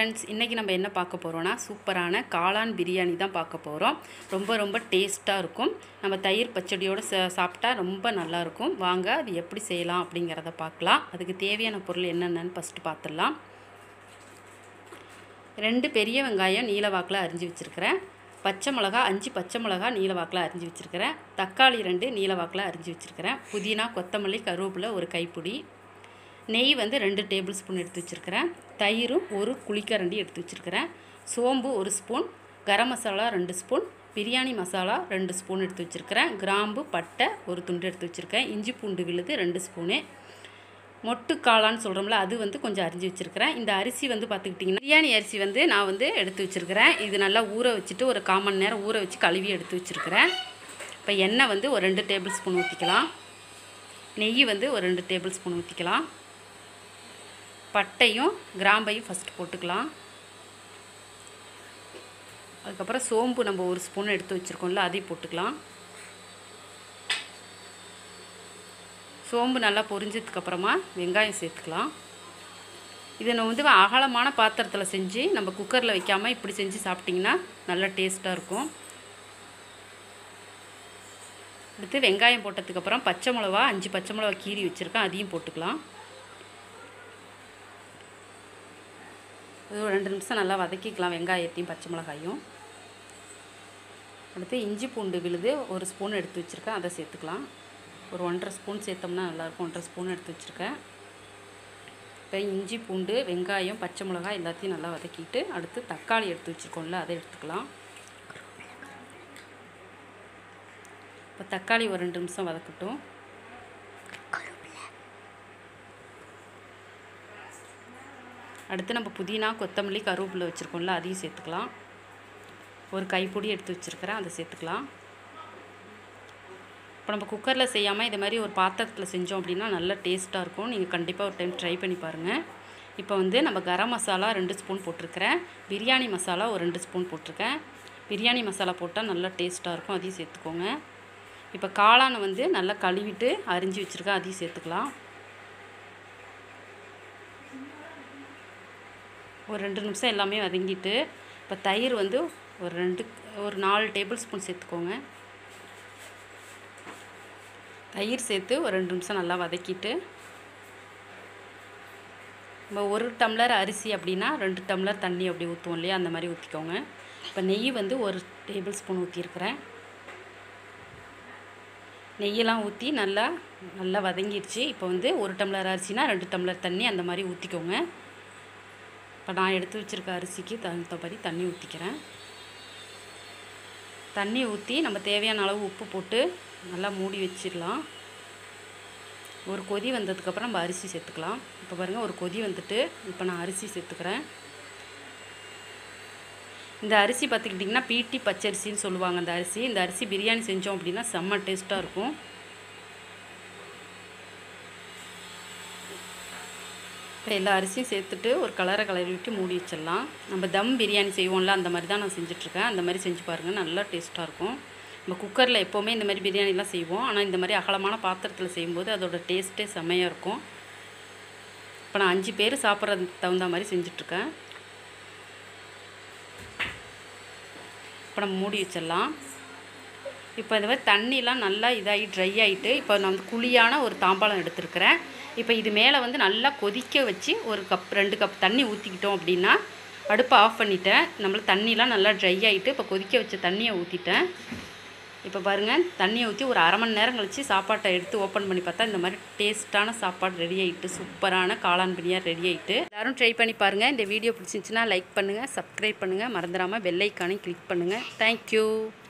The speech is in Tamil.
ஃப்ரெண்ட்ஸ் இன்றைக்கி நம்ம என்ன பார்க்க போகிறோன்னா சூப்பரான காளான் பிரியாணி தான் பார்க்க போகிறோம் ரொம்ப ரொம்ப டேஸ்ட்டாக இருக்கும் நம்ம தயிர் பச்சடியோடு சா சாப்பிட்டா ரொம்ப நல்லாயிருக்கும் வாங்க அது எப்படி செய்யலாம் அப்படிங்கிறத பார்க்கலாம் அதுக்கு தேவையான பொருள் என்னென்னு ஃபஸ்ட்டு பார்த்துடலாம் ரெண்டு பெரிய வெங்காயம் நீல வாக்கில் அரிஞ்சு வச்சுருக்கிறேன் பச்சை மிளகா அஞ்சு பச்சை மிளகா நீல வாக்கில் அரிஞ்சு வச்சுருக்கிறேன் தக்காளி ரெண்டு நீல வாக்கில் அரிஞ்சு வச்சுருக்கிறேன் புதினா கொத்தமல்லி கருவேப்பிலை ஒரு கைப்பிடி நெய் வந்து ரெண்டு டேபிள் ஸ்பூன் எடுத்து வச்சுருக்கிறேன் தயிரும் ஒரு குழிக்கரண்டி எடுத்து வச்சுருக்கிறேன் சோம்பு ஒரு ஸ்பூன் கரம் மசாலா ரெண்டு ஸ்பூன் பிரியாணி மசாலா ரெண்டு ஸ்பூன் எடுத்து வச்சுருக்கிறேன் கிராம்பு பட்டை ஒரு துண்டு எடுத்து வச்சுருக்கேன் இஞ்சி பூண்டு விழுது ரெண்டு ஸ்பூனு மொட்டு காளான்னு சொல்கிறோம்ல அது வந்து கொஞ்சம் அரிஞ்சு வச்சுருக்கிறேன் இந்த அரிசி வந்து பார்த்துக்கிட்டிங்கன்னா பிரியாணி அரிசி வந்து நான் வந்து எடுத்து வச்சுருக்கிறேன் இது நல்லா ஊற வச்சுட்டு ஒரு கால் மணி நேரம் ஊற வச்சு கழுவி எடுத்து வச்சுருக்கிறேன் இப்போ எண்ணெய் வந்து ஒரு ரெண்டு டேபிள் ஸ்பூன் ஊற்றிக்கலாம் நெய் வந்து ஒரு ரெண்டு டேபிள் ஸ்பூன் ஊற்றிக்கலாம் பட்டையும் கிராம்பையும் ஃபஸ்ட்டு போட்டுக்கலாம் அதுக்கப்புறம் சோம்பு நம்ம ஒரு ஸ்பூன் எடுத்து வச்சுருக்கோம்ல அதையும் போட்டுக்கலாம் சோம்பு நல்லா பொரிஞ்சதுக்கப்புறமா வெங்காயம் சேர்த்துக்கலாம் இதை நான் வந்து அகலமான பாத்திரத்தில் செஞ்சு நம்ம குக்கரில் வைக்காமல் இப்படி செஞ்சு சாப்பிட்டிங்கன்னா நல்லா டேஸ்ட்டாக இருக்கும் அடுத்து வெங்காயம் போட்டதுக்கப்புறம் பச்சை மிளவா அஞ்சு பச்சை மிளவா கீறி வச்சுருக்கேன் அதையும் போட்டுக்கலாம் அது ஒரு ரெண்டு நிமிஷம் நல்லா வதக்கிக்கலாம் வெங்காயத்தையும் பச்சை மிளகாயும் அடுத்து இஞ்சி பூண்டு விழுது ஒரு ஸ்பூன் எடுத்து வச்சுருக்கேன் அதை சேர்த்துக்கலாம் ஒரு ஒன்றரை ஸ்பூன் சேர்த்தோம்னா நல்லாயிருக்கும் ஒன்றரை ஸ்பூன் எடுத்து வச்சுருக்கேன் இப்போ இஞ்சி பூண்டு வெங்காயம் பச்சை மிளகாய் எல்லாத்தையும் நல்லா வதக்கிட்டு அடுத்து தக்காளி எடுத்து வச்சுருக்கோம்ல அதை எடுத்துக்கலாம் இப்போ தக்காளி ஒரு ரெண்டு நிமிஷம் வதக்கட்டும் அடுத்து நம்ம புதினா கொத்தமல்லி கருவேப்பிலை வச்சுருக்கோம்ல அதையும் சேர்த்துக்கலாம் ஒரு கைப்பொடி எடுத்து வச்சுருக்கிறேன் அதை சேர்த்துக்கலாம் இப்போ நம்ம குக்கரில் செய்யாமல் இது மாதிரி ஒரு பாத்திரத்தில் செஞ்சோம் அப்படின்னா நல்ல டேஸ்ட்டாக இருக்கும் நீங்கள் கண்டிப்பாக ஒரு டைம் ட்ரை பண்ணி பாருங்கள் இப்போ வந்து நம்ம கரம் மசாலா ரெண்டு ஸ்பூன் போட்டிருக்கிறேன் பிரியாணி மசாலா ஒரு ரெண்டு ஸ்பூன் போட்டிருக்கேன் பிரியாணி மசாலா போட்டால் நல்லா டேஸ்ட்டாக இருக்கும் அதையும் சேர்த்துக்கோங்க இப்போ காளானை வந்து நல்லா கழுவிட்டு அரிஞ்சு வச்சுருக்கேன் அதையும் சேர்த்துக்கலாம் ஒரு ரெண்டு நிமிஷம் எல்லாமே வதங்கிட்டு இப்போ தயிர் வந்து ஒரு ரெண்டு ஒரு நாலு டேபிள் ஸ்பூன் சேர்த்துக்கோங்க தயிர் சேர்த்து ஒரு ரெண்டு நிமிஷம் நல்லா வதக்கிட்டு நம்ம ஒரு டம்ளர் அரிசி அப்படின்னா ரெண்டு டம்ளர் தண்ணி அப்படி ஊற்றுவோம் இல்லையா அந்த மாதிரி ஊற்றிக்கோங்க இப்போ நெய் வந்து ஒரு டேபிள் ஸ்பூன் ஊற்றிருக்கிறேன் நெய்யெல்லாம் ஊற்றி நல்லா நல்லா வதங்கிடுச்சு இப்போ வந்து ஒரு டம்ளர் அரிசினா ரெண்டு டம்ளர் தண்ணி அந்த மாதிரி ஊற்றிக்கோங்க இப்போ நான் எடுத்து வச்சுருக்க அரிசிக்கு தகுந்தபடி தண்ணி ஊற்றிக்கிறேன் தண்ணி ஊற்றி நம்ம தேவையான அளவு உப்பு போட்டு நல்லா மூடி வச்சிடலாம் ஒரு கொதி வந்ததுக்கப்புறம் நம்ம அரிசி சேர்த்துக்கலாம் இப்போ பாருங்கள் ஒரு கொதி வந்துட்டு இப்போ நான் அரிசி சேர்த்துக்கிறேன் இந்த அரிசி பார்த்துக்கிட்டிங்கன்னா பீட்டி பச்சரிசின்னு சொல்லுவாங்க அந்த அரிசி இந்த அரிசி பிரியாணி செஞ்சோம் அப்படின்னா செம்ம டேஸ்ட்டாக இருக்கும் இப்போ எல்லா அரிசியும் சேர்த்துட்டு ஒரு கலரை கலரிவிட்டு மூடி வச்சிடலாம் நம்ம தம் பிரியாணி செய்வோம்ல அந்த மாதிரி தான் நான் செஞ்சிட்ருக்கேன் அந்த மாதிரி செஞ்சு பாருங்கள் நல்லா டேஸ்ட்டாக இருக்கும் நம்ம குக்கரில் எப்போவுமே இந்த மாதிரி பிரியாணிலாம் செய்வோம் ஆனால் இந்த மாதிரி அகலமான பாத்திரத்தில் செய்யும்போது அதோட டேஸ்ட்டே செம்மையாக இருக்கும் இப்போ நான் அஞ்சு பேர் சாப்பிட்றதுக்கு தகுந்த மாதிரி செஞ்சிட்ருக்கேன் இப்போ நம்ம மூடி வச்சிடலாம் இப்போ இந்த மாதிரி தண்ணிலாம் நல்லா இதாகி ட்ரை ஆகிட்டு இப்போ நான் வந்து குழியான ஒரு தாம்பாளம் எடுத்துருக்கிறேன் இப்போ இது மேலே வந்து நல்லா கொதிக்க வச்சு ஒரு கப் ரெண்டு கப் தண்ணி ஊற்றிக்கிட்டோம் அப்படின்னா அடுப்பை ஆஃப் பண்ணிட்டேன் நம்மளுக்கு தண்ணிலாம் நல்லா ட்ரை ஆகிட்டு இப்போ கொதிக்க வச்ச தண்ணியை ஊற்றிட்டேன் இப்போ பாருங்கள் தண்ணியை ஊற்றி ஒரு அரை மணி நேரம் கழித்து சாப்பாட்டை எடுத்து ஓப்பன் பண்ணி பார்த்தா இந்த மாதிரி டேஸ்ட்டான சாப்பாடு ரெடி ஆகிட்டு சூப்பரான காளான் பிரியாணி ரெடி ஆகிட்டு எல்லோரும் ட்ரை பண்ணி பாருங்கள் இந்த வீடியோ பிடிச்சிருந்துச்சின்னா லைக் பண்ணுங்கள் சப்ஸ்கிரைப் பண்ணுங்கள் மறந்துடாமல் பெல் ஐக்கானையும் கிளிக் பண்ணுங்கள் தேங்க்யூ